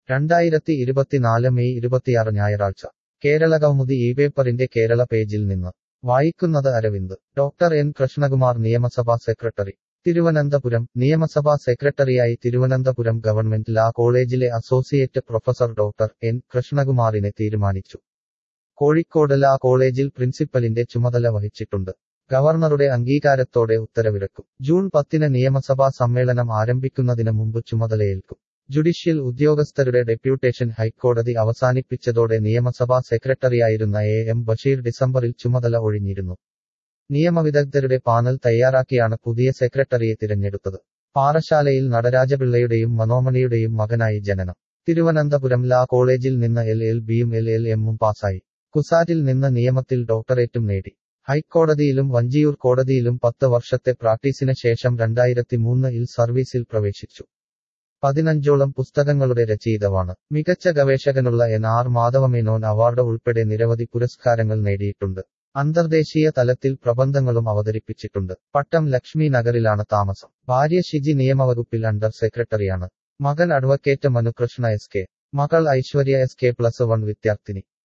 രണ്ടായിരത്തി ഇരുപത്തിനാല് മെയ് ഇരുപത്തിയാറ് ഞായറാഴ്ച കേരള കൗമുദി ഈ പേപ്പറിന്റെ കേരള പേജിൽ നിന്ന് വായിക്കുന്നത് അരവിന്ദ് ഡോക്ടർ എൻ കൃഷ്ണകുമാർ നിയമസഭാ സെക്രട്ടറി തിരുവനന്തപുരം നിയമസഭാ സെക്രട്ടറിയായി തിരുവനന്തപുരം ഗവൺമെന്റ് ലാ കോളേജിലെ അസോസിയേറ്റ് പ്രൊഫസർ ഡോക്ടർ എൻ കൃഷ്ണകുമാറിനെ തീരുമാനിച്ചു കോഴിക്കോട് ലാ കോളേജിൽ പ്രിൻസിപ്പലിന്റെ ചുമതല വഹിച്ചിട്ടുണ്ട് ഗവർണറുടെ അംഗീകാരത്തോടെ ഉത്തരവിറക്കും ജൂൺ പത്തിന് നിയമസഭാ സമ്മേളനം ആരംഭിക്കുന്നതിന് മുമ്പ് ചുമതലയേൽക്കും ജുഡീഷ്യൽ ഉദ്യോഗസ്ഥരുടെ ഡെപ്യൂട്ടേഷൻ ഹൈക്കോടതി അവസാനിപ്പിച്ചതോടെ നിയമസഭാ സെക്രട്ടറിയായിരുന്ന എ എം ബഷീർ ഡിസംബറിൽ ചുമതല ഒഴിഞ്ഞിരുന്നു നിയമവിദഗ്ധരുടെ പാനൽ തയ്യാറാക്കിയാണ് പുതിയ സെക്രട്ടറിയെ തിരഞ്ഞെടുത്തത് പാറശാലയിൽ നടരാജപിള്ളയുടെയും മനോമണിയുടെയും മകനായി ജനനം തിരുവനന്തപുരം ലാ കോളേജിൽ നിന്ന് എൽ എൽ ബിയും എൽ എൽ എമ്മും പാസായി കുസാറ്റിൽ നിന്ന് നിയമത്തിൽ ഡോക്ടറേറ്റും നേടി ഹൈക്കോടതിയിലും വഞ്ചിയൂർ കോടതിയിലും പത്ത് വർഷത്തെ പ്രാക്ടീസിന് ശേഷം രണ്ടായിരത്തി മൂന്നിൽ സർവീസിൽ പ്രവേശിച്ചു പതിനഞ്ചോളം പുസ്തകങ്ങളുടെ രചയിതാവാണ് മികച്ച ഗവേഷകനുള്ള എൻ ആർ മാധവമേനോൻ അവാർഡ് ഉൾപ്പെടെ നിരവധി പുരസ്കാരങ്ങൾ നേടിയിട്ടുണ്ട് അന്തർദേശീയ തലത്തിൽ പ്രബന്ധങ്ങളും അവതരിപ്പിച്ചിട്ടുണ്ട് പട്ടം ലക്ഷ്മി നഗറിലാണ് താമസം ഭാര്യ ഷിജി നിയമവകുപ്പിൽ അണ്ടർ സെക്രട്ടറിയാണ് മകൻ അഡ്വക്കേറ്റ് മനുകൃഷ്ണ എസ് കെ മകൾ Aishwarya S K plus one വിദ്യാർത്ഥിനി